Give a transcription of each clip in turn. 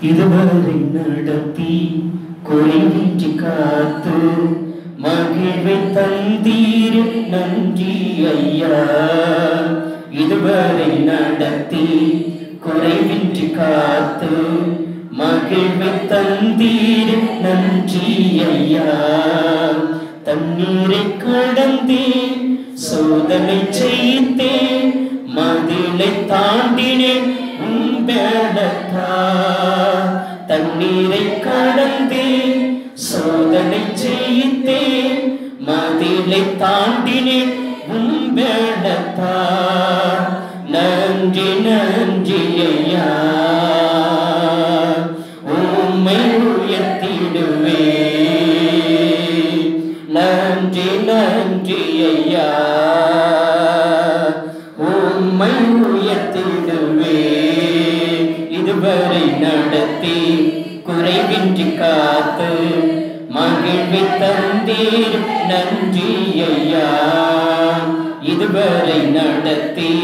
இதுவரை நடத்தி குறைவின்றி காத்து மகிழ்வை தந்தீர் நன்றி ஐயா இதுவரை நடத்தி குறைவின்றி காத்து மகிழ்வை தந்தீர் நன்றி ஐயா தண்ணீரை கடந்தேன் சோதனை செய்தேன் மதிலை தாண்டினேன் உம்பேடத்தா தண்ணீரை கடந்தேன் சோதனை செய்தேன் மதிலை தாண்டினேன் உம்பேடத்தா நன்றி நன்றி ஐயா உம்மை உயர்த்திடுவே நன்றி நன்றி ஐயா உம்மை உயர்த்திடுவே இதுவரை நடத்தி குறைவின்றி காத்து மகிழ்வி தந்தீர் நன்றி ஐயா இதுவரை நடத்தி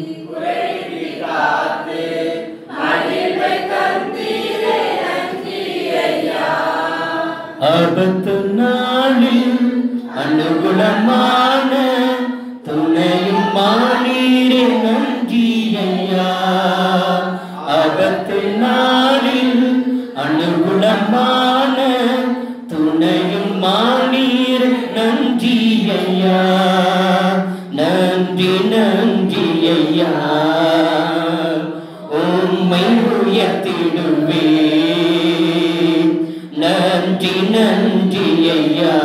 ஆபத்து நாளில் அனுகுணமான துணையும் மானீரே நன்றி ஐயா ஆபத்து நாளில் அனுகுணமான துணையும் மானீர் நன்றி ஐயா நன்றி நன்றி ஐயா உம்மை உயர்த்திடுவே நன்றி நன்றி ஐயா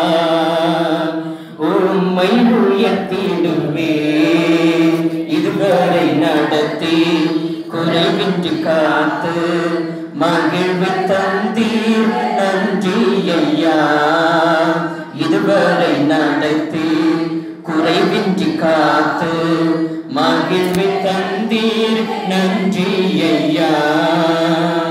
உம்மை உயர்த்திடுவே இதுவரை நடத்தி குறைவின்றி காத்து மகிழ்வு தந்தீர் நன்றி ஐயா இதுவரை நடத்தி குறைவின்றி காத்து மகிழ்வு தந்தீர் நன்றி ஐயா